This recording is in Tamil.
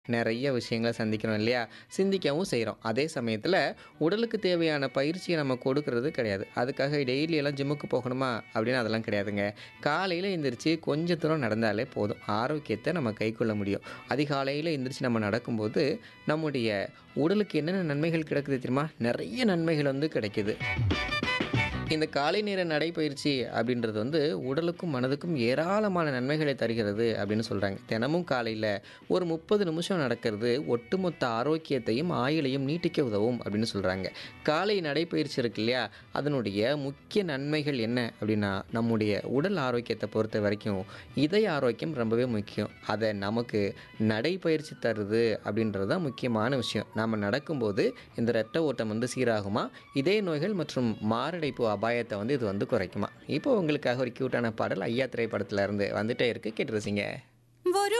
நிறைய விஷயங்கள சந்திக்கிறோம் இல்லையா? சிந்திக்கவும் செய்றோம். அதே சமயத்தில உடலுக்கு தேவையான பயிற்சிய நம்ம கொடுக்கறது கிடையாது. அதுக்காக டெய்லி எல்லாம் ஜிம்முக்கு போகணுமா? அப்படின்னு அதெல்லாம் கிடையாதுங்க. காலையில எந்திரிச்சு கொஞ்சம் தூரம் நடந்தாலே போதும். ஆரோக்கியத்த நம்ம கைக்கொள்ள முடியும். அதிகாலையில எந்திரிச்சு நம்ம நடக்கும்போது, நம்முடைய உடலுக்கு என்னென்ன நன்மைகள் கிடைக்குது தெரியுமா? நிறைய நன்மைகள் வந்து கிடைக்குது. இந்த காலை நேர நடைப்பயிற்சி அப்படின்றது வந்து உடலுக்கும், மனதுக்கும் ஏராளமான நன்மைகளை தருகிறது அப்படின்னு சொல்றாங்க. தினமும் காலையில ஒரு 30 நிமிஷம் நடக்கிறது ஒட்டுமொத்த ஆரோக்கியத்தையும், ஆயுளையும் நீட்டிக்க உதவும் அப்படின்னு சொல்றாங்க. காலை நடைப்பயிற்சி இருக்கு இல்லையா? அதனுடைய முக்கிய நன்மைகள் என்ன அப்படின்னா, நம்முடைய உடல் ஆரோக்கியத்த பொறுத்த வரைக்கும் இதய ஆரோக்கியம் ரொம்பவே முக்கியம். அத நமக்கு நடைப்பயிற்சி தருது அப்படின்றது தான் முக்கியமான விஷயம். நாம நடக்கும்போது இந்த இரத்த ஓட்டம் வந்து சீராகுமா, இதய நோய்கள் மற்றும் மாரடைப்பு அபாயத்த வந்து இது வந்து குறைக்குமா. இப்போ உங்களுக்காக ஒரு கியூட்டான பாடல் ஐயா திரைப்படத்துல இருந்து வந்துட்டே இருக்கு. கேட்டு ரசிங்க. ஒரு